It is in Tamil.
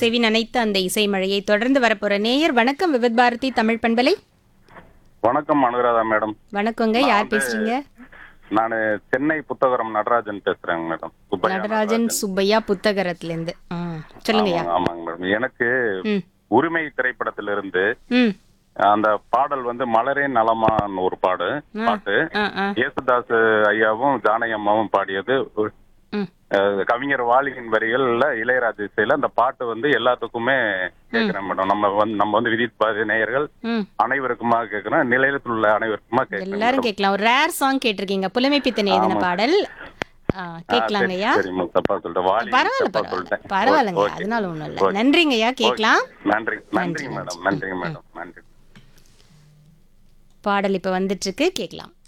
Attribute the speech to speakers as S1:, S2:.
S1: செவி நனைத்த அந்த இசை மழையை தொடர்ந்து வரப்போற நேயர் வணக்கம் விவித் பாரதி தமிழ் பண்பலை
S2: வணக்கம் அனுராதா மேடம்
S1: வணக்கங்க யார் பேசுறீங்க
S2: நான் சென்னை புத்தகரம் நடராஜன் பேசுறேங்க மேடம் சுப்பையா
S1: நடராஜன் சுப்பையா புத்தகரத்துல இருந்து ம், சொல்லுங்கய்யா
S2: ஆமாங்க, ஆமாங்க மேடம் எனக்கு
S1: ம்
S2: உரிமை திரைப்படத்திலிருந்து
S1: ம்
S2: அந்த பாடல் வந்து மலரே நலமான்னு ஒரு பாடு பாட்டு
S1: ஆ ஆ
S2: இயேசுதாஸ் ஐயாவும் ஜானகி அம்மாவும் பாடியது
S1: ம்
S2: அஹ், கவிஞர் வாலியின் வரிகள்ல இளையராஜா இசையில அந்த பாட்டு வந்து எல்லாத்துக்குமே கேட்கிறேன் மேடம் நம்ம வந்து நம்ம வந்து விதித் பாதி நேயர்கள்
S1: ம்
S2: அனைவருக்குமா கேட்கிறேன் நிலையத்தில் உள்ள அனைவருக்குமா கேட்கிறேன்
S1: எல்லாரும் கேட்கலாம் ஒரு ரேர் சாங் கேட்டிருக்கீங்க புலமை பித்தன் எழுதின பாடல் ஆ, கேட்கலாங்கய்யா
S2: சரி மேம், தப்பா சொல்லிட்டேன் வாலி
S1: பரவாயில்ல
S2: தப்பா
S1: பரவாயில்ல
S2: சொல்லிட்டேன்
S1: பரவாயில்லங்க
S2: ஓகே.
S1: அதனால ஒண்ணும் இல்ல நன்றிங்கய்யா கேட்கலாம்
S2: நன்றி நன்றி மேடம் நன்றி மேடம் நன்றி
S1: பாடல் இப்ப வந்துட்டு இருக்கு கேட்கலாம்